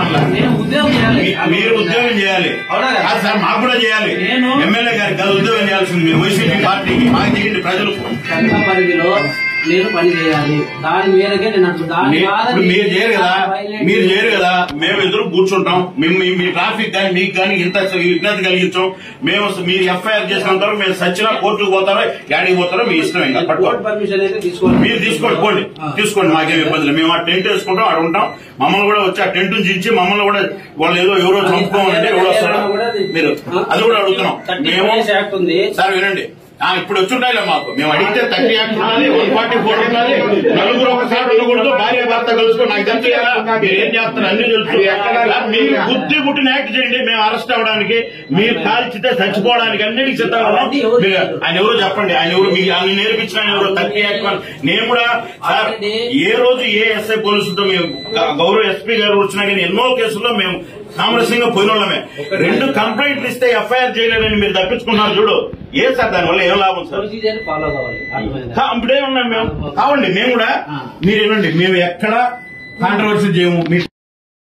అనట్లా నేను ఉద్యోగం చేయాలి మీ- మీరు ఉద్యోగం చేయాలి అవునా కదా? కాదు సార్ మాకు కూడా చేయాలి నేను- ఎమ్మెల్యే గారికి కాదు ఉద్యోగం చేయాల్సింది మీరు వైసీపీ పార్టీకి మాకు చేయండి ప్రజలకు చట్ట పరిధిలో నేను పని చేయాలి దాని మేరకే నేను అంటున్నా. దాని మీ- కాదని ఇప్పుడు మీరు చేయరు కదా violate మీరు చేయరు కదా మేము ఎదురు కూర్చుంటాం మేము మీ- మీ ట్రాఫిక్ కానీ మీకు కానీ ఇంత విజ్ఞత కలిగించాం మేము మీరు ఎఫ్ఐఆర్ చేసినంత వరకు మేము సచ్చినా కోర్టుకు పోతారో యాడికి పోతారో మీ ఇష్టం ఇంకా పట్టుకోండి కోర్టు పర్మిషన్ అయితే తీసుకోండి మీరు తీసుకోండి పోండి తీసుకోండి మాకేం ఇబ్బంది లేదు మేము ఆ టెంట్ వేసుకుంటాం అక్కడ ఉంటాం మమ్మల్ని కూడా వచ్చి ఆ టెంట్ దించి మమ్మల్ని కూడా వాళ్ళు ఏదో ఎవరో చంపుకోమంటే ఎవరో వస్తారో మీరు అది కూడా అడుగుతున్నాం థర్టీ మేము యాక్ట్ ఉంది సార్ వినండి ఆ, ఇప్పుడు వచ్చుంటాయిలే మాకు మేము అడిగితే థర్టీ యాక్ట్ ఉన్నది వన్ ఫార్టీ ఫోర్ ఉన్నది నలుగురు ఒకసారి ఉండకూడదు భార్య భర్త కలుసుకో నాకు తెలుసు కదా మీరు ఏం చేస్తారు అన్ని తెలుసు సార్, మీరు బుద్ధి పుట్టిన యాక్ట్ చేయండి మేము అరెస్ట్ అవ్వడానికి మీరు కాల్చితే చచ్చిపోవడానికి అన్నిటికీ సిద్ధంగా ఉన్నాం మీరు ఆయన ఎవరు చెప్పండి ఆయన ఎవరు మీకు ఆయన నేర్పించిన ఆయన ఎవరు థర్టీ యాక్ట్ వన్. నేను కూడా సార్ ఏ రోజు ఏ ఎస్ఐ పోలీసులతో మేము గ- గౌరవ ఎస్పీ గారు వచ్చినా కానీ ఎన్నో కేసుల్లో మేము సామరస్యంగా పోయిన వాళ్ళమే రెండు కంప్లైంట్లు ఇస్తే ఎఫ్ఐఆర్ చేయలేదని మీరు తప్పించుకున్నారు చూడు ఏ సార్ దానివల్ల ఏం లాభం సార్ ప్రొసీజర్ ఫాలో కావాలి అర్థమైందా? కా- ఇప్పుడే ఉన్నాం మేము కావండి మేము కూడా మీరు ఏమండి మేము ఎక్కడ కాంట్రవర్సీ చేయము మీ